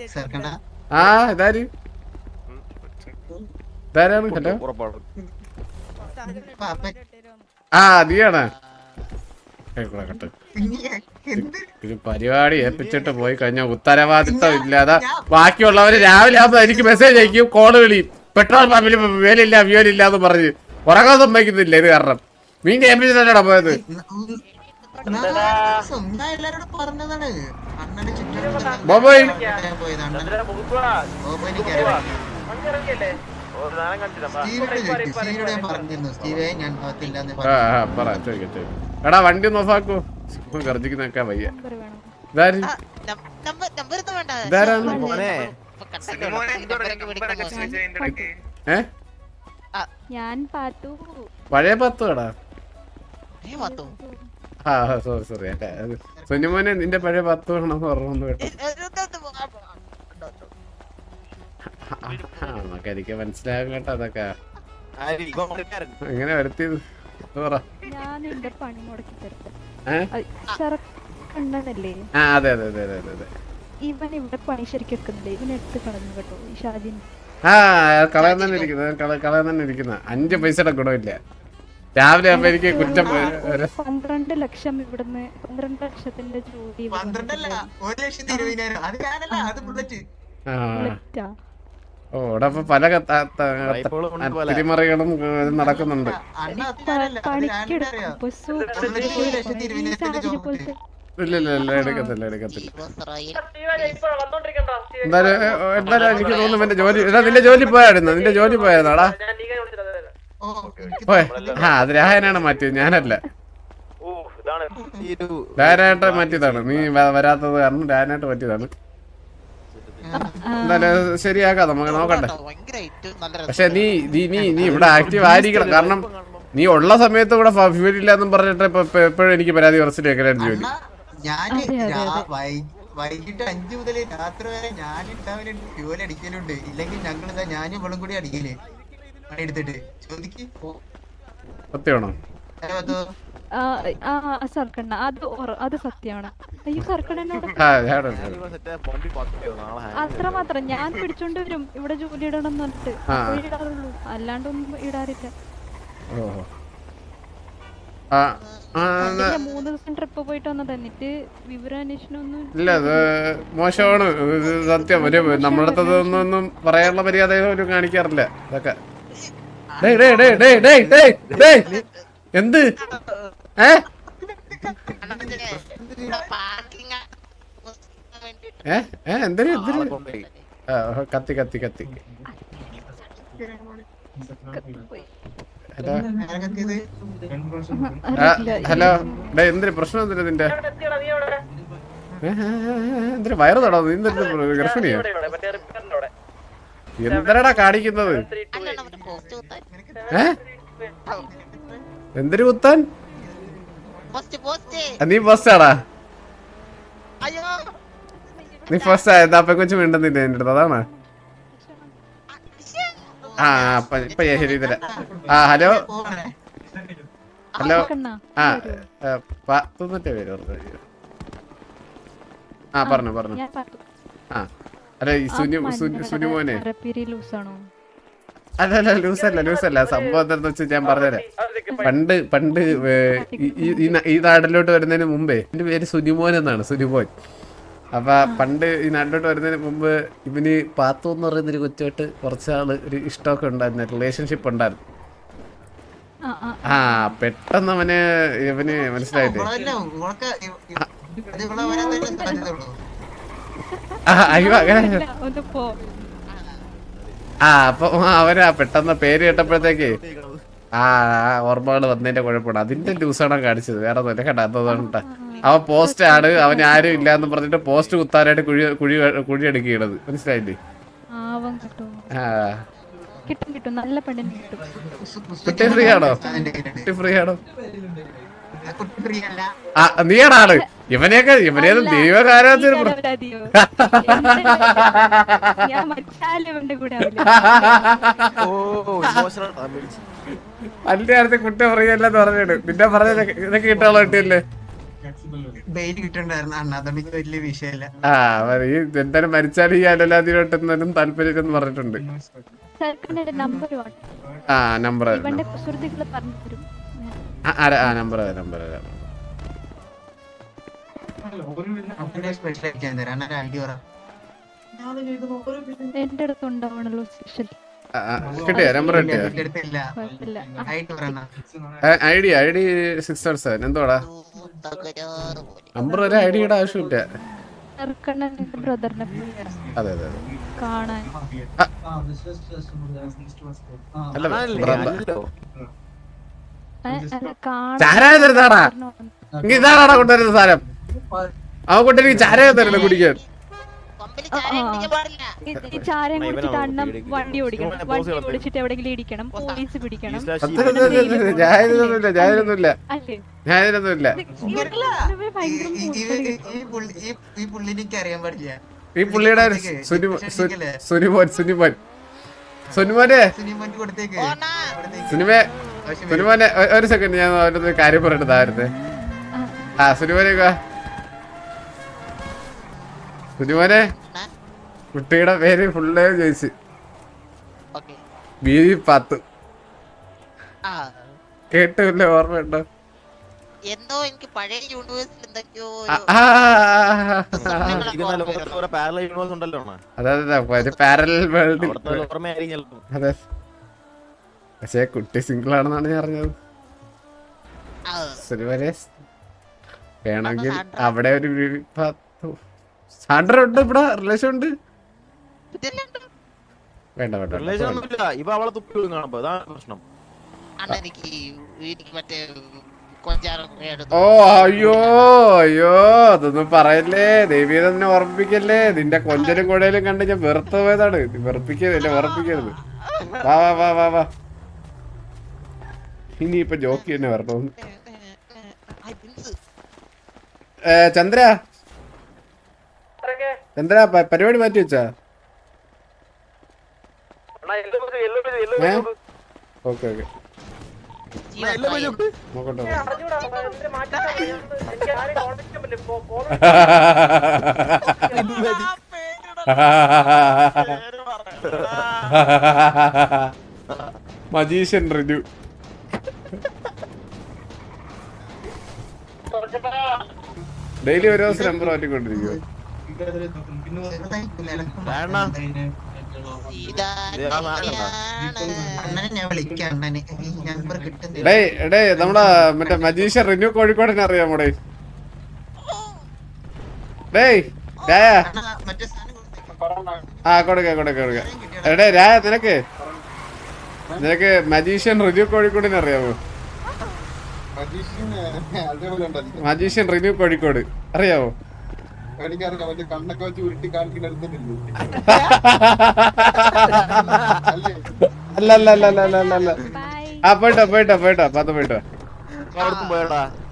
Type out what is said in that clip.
ചേർക്കണ്ട ആ ഇതാര് ഇതാരാണ് ഹലോ പാപ്പൻ ആ നീയാണ് കേട്ടോ കേട്ടോ പിന്നെ എന്ത് ഒരു പരിപാടി ഏൽപ്പിച്ചിട്ട് പോയി കഴിഞ്ഞാൽ ഉത്തരവാദിത്തം ഇല്ലാതെ ബാക്കിയുള്ളവര് രാവിലെ ആകുമ്പോ എനിക്ക് മെസ്സേജ് അയക്കും കോള് വിളിയും പെട്രോൾ പമ്പിൽ വേലില്ല വ്യോലില്ല എന്ന് പറഞ്ഞ് ഉറങ്ങാൻ സമ്മതിക്കുന്നില്ല ഇത് കാരണം മീൻ ഏൽപ്പിച്ചിട്ടാണ് പോയത് സ്വന്തം എല്ലാരോടും പറഞ്ഞതാണ് അണ്ണന്റെ ചുറ്റും ബോബോയ് പോയത് അണ്ണൻ ബോബോയിനെ സ്റ്റീവിനോട് ചോദിക്കും സ്റ്റീവിനോട് ഞാൻ പറഞ്ഞിരുന്നു സ്റ്റീവേ ഞാൻ ഭാഗത്തില്ല എന്ന് ആ ആ, പറ ചോദിക്കാം ചോദിക്കാം എടാ വണ്ടി ഒന്ന് ഓഫാക്കൂ ഇപ്പം ഗർജിക്കുന്നൊക്കെ വയ്യ ഇതാര് നമ്പർ നമ്പർ ഒന്നും വേണ്ട ഇതാരാണ് മോനെ ഇപ്പൊ കണ്ടല്ലോ നമ്പറൊക്കെ വിളിക്കുമ്പോ ഏ ഞാൻ പാത്തു പഴയ പത്ത് എടാ ഏ മാത്തു ആ സോറി സോറി അല്ല അത് സുനിമോനെ നിന്റെ പഴയ പത്ത് വേണമെന്ന് പറഞ്ഞു കേട്ടോ ആ, നമുക്ക് എനിക്ക് മനസ്സിലാകും കേട്ടോ അതൊക്കെ ആര് ഇവൻ പുള്ളിക്കാരൻ. എങ്ങനെ വരുത്തിയത് ഇത് പറ ഞാൻ എന്റെ പണി മുടക്കി തരട്ടെ ഏ ചെറുക്കണ്ണനല്ലേ ആ അതെ അതെ അതെ അതെ അതെ അതെ ഇവൻ ഇവിടെ പണി ശരിക്കും എടുക്കുന്നില്ലേ ഇവൻ എടുത്ത് കളഞ്ഞു കേട്ടോ ഈ ഷാജിൻ ആ കളയാൻ തന്നെ ഇരിക്കുന്നത് കള- കളയാൻ തന്നെ ഇരിക്കുന്ന അഞ്ച് പൈസയുടെ ഗുണമില്ല രാവിലെ ആകുമ്പോ എനിക്ക് കുറ്റം ഒരു- പന്ത്രണ്ട് ലക്ഷം ഇവിടുന്ന് പന്ത്രണ്ട് ലക്ഷത്തിന്റെ ജോലി ഇവിടെ പന്ത്രണ്ടല്ല ഒരു ലക്ഷത്തി ഇരുപതിനായിരം അത് ഞാനല്ല അത് ബുള്ളറ്റ് ആ ബുള്ളറ്റാ. ഓ ഇവിടെ ഇപ്പൊ പല ക- ത- ത- വായ്പകളും ഉണ്ട് പോലെ. തിരിമറികളും ഏ, നടക്കുന്നുണ്ട് അണ്ണ അത് പ- ഞാനല്ല അത് ഞാനെന്താ പണിക്കെടുക്കും അറിയാ ഇപ്പൊ സു- ബുള്ളറ്റ് ഒരു ലക്ഷത്തി ഈ ഇരുപതിനായിരത്തിന്റെ ഷാജിനെ ജോബ് പോലത്തെ ഇല്ല ഇല്ല ഇല്ല എടുക്കത്തില്ല എടുക്കത്തില്ല ഇസ്രായേൽ എന്തായാലും ഏ, എന്തായാലും എനിക്ക് തോന്നുന്നു എന്റെ ജോലി എടാ നിന്റെ ജോലി പോയായിരുന്നു നിന്റെ ജോലി പോയായിരുന്നാടാ ഓ എനിക്ക് പോയ ആ അത് രാഹനാണ് മാറ്റിയത് ഞാനല്ല ഈ ഒരു രാനായിട്ട് മാറ്റിയതാണ് നീ വ- വരാത്തത് കാരണം രാനായിട്ട് മാറ്റിയതാണ് എന്തായാലും ശരിയാക്കാം നമുക്ക് നോക്കട്ടെ ഭയങ്കരമായിട്ട് നല്ല പക്ഷെ നീ നീ നീ നീ ഇവിടെ ആക്റ്റീവ് ആയിരിക്കണം കാരണം നീ ഉള്ള സമയത്ത് ഇവിടെ ഫീലില്ല എന്നും പറഞ്ഞിട്ട് ഇപ്പൊ ഇപ്പൊ എപ്പോഴും എനിക്ക് പരാതി കുറച്ചിട്ട് വെക്കലായിരുന്നു ജോലി അണ്ണ ഞാന് അതെ, അതെ, രാ- അതെ. വൈ- വൈകിട്ട് അഞ്ചു മുതൽ രാത്രി വരെ ഞാൻ ഇട്ടാവിന് ഫ്യൂൽ അടിക്കലുണ്ട് ഇല്ലെങ്കിൽ ഞങ്ങൾ ഇതാ ഞാനും ഇവളും കൂടി അടിക്കല് പണി എടുത്തിട്ട് ചോദിക്ക് സത്യമാണോ ഏ, പത്തോ? ആ ആ ആ, സർക്കണ്ണ അത് ഉറ- അത് സത്യമാണ് അയ്യോ സർക്കണ്ണനോട് ആ ഞാൻ സെറ്റ് വണ്ടി പക്കയോ നാളെ ഹാൻഡ് അത്ര മാത്രം ഞാൻ പിടിച്ചോണ്ട് വരും ഇവിടെ ജോലി ഇടണം എന്ന് പറഞ്ഞിട്ട് ആ. അപ്പോഴേ ഇടാറുള്ളൂ അല്ലാണ്ടൊന്നും ഇടാറില്ല ഓഹോ ആ ആ എന്നാ- ഞാൻ മൂന്ന് ദിവസം ട്രിപ്പ് പോയിട്ട് വന്നത് എന്നിട്ട് വിവരാന്വേഷണം ഒന്നും ഇല്ല അത് മോശമാണ് ഇത് സത്യം ഒരു നമ്മളടുത്തത് ഒന്നും പറയാനുള്ള മര്യാദ ഒരു കാണിക്കാറില്ല ഇതൊക്കെ ഡേയ് ഡേയ് ഡേയ് ഡേയ് ഡേയ് ഡേയ് ഡേയ് എന്ത് ഏ പാർക്കിംഗ് ഏ ഏ എന്തിനു എന്തിനു കൊണ്ടുപോയി ആ, കത്തി കത്തി കത്തി പോയി. ഹലോ ആരൊക്കെ ഇത്? ആ, അറിയില്ല. ഹലോ ഡേ എന്തിനു പ്രശ്നം എന്തിനു നിന്റെ ഏ, ഏ, ഏ, ഏ, എന്തിനു വയറ് തടോ നീ എന്തിനു ഗർഭിണിയാ എന്തരടാ കാണിക്കുന്നത് അല്ലാണ്ട് അവന്റെ പോസ്റ്റ് കുത്താൻ ഏ എന്തിനു കുത്താൻ പോസ്റ്റ് പോസ്റ്റ് ആ, നീ ഫസ്റ്റാടാ അയ്യോ നീ ഫസ്റ്റ് ആയത് അപ്പൊ കൊച്ചു മിണ്ടുന്നില്ല എന്റെ അടുത്ത് അതാണ് ആ അപ്പൊ ഇപ്പൊ ഞാൻ ശരി തരാം ആ ഹലോ പോകണേ ഹലോ സർക്കണ്ണ ആ ആ, പത്തൊന്നിന്റെ പേര് പറഞ്ഞു ആ പറഞ്ഞു പറഞ്ഞു ഞാൻ പാത്തു ആ അല്ല ഈ സുനു സുനു സുനുമോനെ അരപ്പിരി ലൂസാണോ അല്ല അല്ല ലൂസല്ല ലൂസല്ല സംഭവം എന്താണെന്ന് വെച്ചാൽ ഞാൻ പറഞ്ഞുതരാം പണ്ട് പണ്ട് ഏ, ഈ- ഈ- ഈ നാ- ഈ നാട്ടിലോട്ട് വരുന്നതിന് മുമ്പേ എന്റെ പേര് സുനിമോൻ എന്നാണ് സുനിമോൻ അപ്പൊ പണ്ട് ഈ നാട്ടിലോട്ട് വരുന്നതിന് മുമ്പ് ഇവന് പാത്തു എന്ന് പറയുന്ന ഒരു കൊച്ചുമായിട്ട് കുറച്ചാള് ഒരു ഇഷ്ടമൊക്കെ ഉണ്ടായിരുന്നു റിലേഷൻഷിപ്പ് ഉണ്ടായിരുന്നു ആ ആ ആ പെട്ടെന്ന് അവന് ഇവന് മനസ്സിലായില്ലേ ഇവളല്ലേ, ഇവൾക്ക് ഇവ- ഇവ- അത് ഇവളെ വരാൻ തന്നെ സാധ്യതയുള്ളൂ. ആ അയ്യോ അങ്ങനെ ഇല്ല, ഒന്ന് പോ ആ അപ്പൊ അവനാ പെട്ടെന്ന് പേര് കേട്ടപ്പോഴത്തേക്ക് ആ ആ ഓർമ്മകൾ വന്നതിന്റെ കുഴപ്പമാണ് അതിന്റെ ലൂസാണ് കാണിച്ചത് വേറെ ഒന്നുമില്ല കേട്ടോ അതുകൊണ്ടാ അവൻ പോസ്റ്റ് ആണ് അവൻ ആരും ഇല്ലാന്ന് പറഞ്ഞിട്ട് പോസ്റ്റ് കുത്താനായിട്ട് കുഴി കുഴി കുഴി എടുക്കുകയാണത് മനസ്സിലായില്ലേ ആവം കിട്ടും ആ കിട്ടും കിട്ടും നല്ല പെണ്ണിന് കിട്ടും കുസു- കുസു കുട്ടി ഫ്രീ ആണോ അതിന്റെ കയ്യിലുണ്ട്. കുട്ടി ഫ്രീ ആണോ ആ കുട്ടി free അല്ല. ആ നീയാണ് ആള് ഇവനെയൊക്കെ ഇവനേത് ദൈവകാരാത്തിന് നീ നിരപരാധിയോ? ഞാൻ മറ്റാലും കൂടെ ആവില്ല ഓ ഇമോഷണൽ ഡാമേജ് അന്റെ അടുത്ത് കുട്ടി ഫ്രീ അല്ലെന്ന് പറഞ്ഞിട്ട് നിന്നെ പറഞ്ഞ ഇതൊക്കെ കിട്ടാനുള്ള കിട്ടിയല്ലേ ബെയിൽ കിട്ടണ്ടായിരുന്നു അണ്ണ അതുകൊണ്ട് എനിക്ക് വലിയ വിഷയമല്ല ആ അവര് ഈ എന്തായാലും മരിച്ചാൽ ഈ അലലാതിലോട്ടെന്നാലും താല്പര്യം എന്ന് പറഞ്ഞിട്ടുണ്ട് സർക്കണ്ണയുടെ നമ്പർ വേണം ആ നമ്പർ ഇവന്റെ കുസൃതികൾ പറഞ്ഞു തരും ആ നമ്പർ നമ്പർ അവന്റെ സ്പെഷ്യൽ അടിക്കാൻ തരാം അണ്ണ ഐ ഡി പറ എന്റെ അടുത്ത് ഉണ്ടാവണല്ലോ സ്പെഷ്യൽ കിട്ടിയോ നമ്പർ കിട്ടിയോ എന്റെ അടുത്തില്ല കുഴപ്പമില്ല ഐ ഡി പറയണ I D I D six seven seven എന്തോടാ തകരാറ് പോലെ നമ്പർ ഒരു ഐ ഡിയുടെ ആവശ്യമില്ല സർക്കണ്ണൻ എന്റെ ബ്രദറിനെ അതെ അതെ അതെ കാണാൻ അല്ല ആണല്ലേ? ബ്രദർ അല്ലല്ലോ. ഏ, അല്ല, കാണാൻ ചാരായ തരുന്നാടാ ഇങ്ങ ഇതാണാടാ കൊണ്ടുവരുന്ന സാധനം അവൻ കൊണ്ടുവരും ചാരായ തരുന്നത് കുടിക്കാൻ പമ്പിൽ ചായ കുടിക്കാൻ പാടില്ല ഈ- ഈ ചാരം കുടിച്ചിട്ട് അണ്ണം വണ്ടി ഓടിക്കണം ഇവനെ വണ്ടി boss ഓടിച്ചിട്ട് എവിടെങ്കിലും ഇടിക്കണം പോലീസ് പിടിക്കണം ഈ slash ഈ ഞാനിതൊന്നുമില്ല ഞാനിതൊന്നുമില്ല അല്ലേ ഞാനിതൊന്നുമില്ല ഇവര് ഭയങ്കര മൂർഖകളാ. ഈ പുള്ളി ഈ- ഈ പുള്ളിനെ എനിക്ക് അറിയാൻ പാടില്ല ഈ പുള്ളിയുടെ സുനിമോൻ സുനിമോൻ സുനിമോൻ സുനിമോനെ സുനിമോൻ കൊടുത്തേക്ക് ഓണാ കൊടുത്തേക്ക്. സുനിമേ ആവശ്യം വരും. സുനിമോനെ ഒ- ഒരു സെക്കൻഡ് ഞാൻ അവരുടെ കാര്യം പറഞ്ഞതായിരുന്നു ആ സുനിമോനെ വാ. സുനിമോനെ അണ്ണാ കുട്ടിയുടെ പേര് ഫുള്ള് ചോദിച്ചു ഓക്കെ ബി പത്ത് ആ കേട്ടില്ല ഓർമ്മയുണ്ടോ എന്തോ എനിക്ക് പഴയ യൂണിവേഴ്സിൽ എന്തൊക്കെയോ ആ, ഒരു ആ, ആ, ആ. സ്വപ്നങ്ങളൊക്കെ ഇരിക്കുന്ന ഓർമ്മ ലോകത്ത് വരുന്നു. കുറെ parallel universe ഉണ്ടല്ലോ അണ്ണാ. അതെ അതെ അതെ ഒരു പാരലൽ വേൾഡ് അവിടുത്തെ ഓർമ്മയായിരിക്കും ചിലപ്പോ. അതെ പക്ഷേ കുട്ടി സിംഗിൾ ആണെന്നാണ് ഞാൻ അറിഞ്ഞത് ആ, സുനിമോനെ വേണമെങ്കിൽ സാൻഡ്ര. അവിടെ ഒരു വി- പത്ത് സാൻഡ്ര ഉണ്ട് ഇവിടെ റിലേഷൻ ഉണ്ട് ഇതെല്ലാം ഉണ്ട്. വേണ്ട വേണ്ട വേണ്ട. Relation ഒന്നുമില്ല. ഇവ അവളെ തുപ്പി വിടും കാണുമ്പോ അതാണ് പ്രശ്നം അണ്ണാ എനിക്ക് എനിക്ക് മറ്റേ കൊഞ്ചാരം ഓ അയ്യോ അയ്യോ അതൊന്നും പറയല്ലേ ദേവി തന്നെ ഓർമ്മിപ്പിക്കല്ലേ നിന്റെ കൊഞ്ചലും കൊടയിലും കണ്ട് ഞാൻ വെറുത്ത് പോയതാണ് നീ വെറുപ്പിക്കരുത് എന്നെ വെറുപ്പിക്കരുത് വാ വാ വാ വാ വാ ഇനിയിപ്പൊ ജോക്കി തന്നെ വരണം ഏ, ചന്ദ്ര ചന്ദ്ര പ- പരിപാടി മാറ്റി വെച്ചാ ഏ ഓക്കെ ഓക്കെ നോക്കട്ടെ മജീഷ്യൻ റിന്യൂ ഡെയിലി ഒരു ദിവസം നമ്പർ മാറ്റിക്കൊണ്ടിരിക്കുവോ വേണ്ട. അണ്ണനെ ഞാൻ വിളിക്കാം അണ്ണനെ ഈ നമ്പർ കിട്ടുന്നില്ല ഡേ ഡേ നമ്മുടെ മറ്റേ മജീഷ്യൻ റിന്യൂ കോഴിക്കോടിനെ അറിയാമോ ഡേ ഡേയ് രായ അണ്ണാ, മറ്റേ സാധനം കൊടുത്തേക്ക്. ആ കൊടുക്ക കൊടുക്ക കൊടുക്ക എടേ രായ നിനക്ക് നിനക്ക് മജീഷ്യൻ റിന്യൂ കോഴിക്കോടിനെ അറിയാമോ മജീഷ്യൻ റിന്യൂ കോഴിക്കോട് അറിയാമോ എനിക്കറിയാം മറ്റേ കണ്ണൊക്കെ വെച്ച് ഉരുട്ടി കാണിക്കുന്ന എടുത്തിട്ടില്ലേ അല്ലേ അല്ല അല്ല അല്ല അല്ല അല്ല അല്ല ബൈ ആ പോയിട്ടോ പോയിട്ടോ പോയിട്ടോ പത്ത് പോയിട്ടോ അവിടത്തും പോയടാ